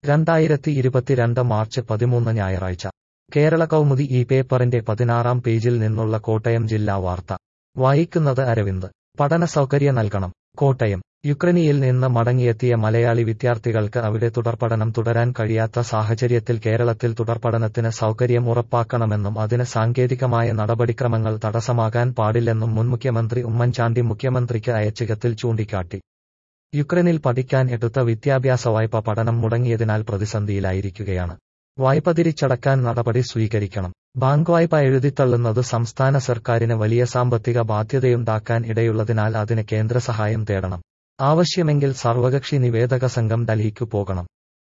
രണ്ടായിരത്തി ഇരുപത്തിരണ്ട് മാർച്ച് പതിമൂന്ന് ഞായറാഴ്ച കേരള കൗമുദി ഈ പേപ്പറിന്റെ പതിനാറാം പേജിൽ നിന്നുള്ള കോട്ടയം ജില്ലാ വാർത്ത വായിക്കുന്നത് അരവിന്ദ് പഠന സൗകര്യ നൽകണം കോട്ടയം യുക്രൈനിയിൽ നിന്ന് മടങ്ങിയെത്തിയ മലയാളി വിദ്യാർത്ഥികൾക്ക് അവിടെ തുടർപഠനം തുടരാൻ കഴിയാത്ത സാഹചര്യത്തിൽ കേരളത്തിൽ തുടർപഠനത്തിന് സൗകര്യം ഉറപ്പാക്കണമെന്നും അതിന് സാങ്കേതികമായ നടപടിക്രമങ്ങൾ തടസ്സമാകാൻ പാടില്ലെന്നും മുൻ മുഖ്യമന്ത്രി ഉമ്മൻചാണ്ടി മുഖ്യമന്ത്രിക്ക് അയച്ച കത്തിൽ ചൂണ്ടിക്കാട്ടി യുക്രൈനിൽ പഠിക്കാൻ എടുത്ത വിദ്യാഭ്യാസ വായ്പ പഠനം മുടങ്ങിയതിനാൽ പ്രതിസന്ധിയിലായിരിക്കുകയാണ് വായ്പ തിരിച്ചടക്കാൻ നടപടി സ്വീകരിക്കണം ബാങ്ക് വായ്പ എഴുതിത്തള്ളുന്നത് സംസ്ഥാന സർക്കാരിന് വലിയ സാമ്പത്തിക ബാധ്യതയുണ്ടാക്കാൻ ഇടയുള്ളതിനാൽ അതിന് കേന്ദ്ര സഹായം തേടണം ആവശ്യമെങ്കിൽ സർവകക്ഷി നിവേദക സംഘം ഡൽഹിക്കു പോകണം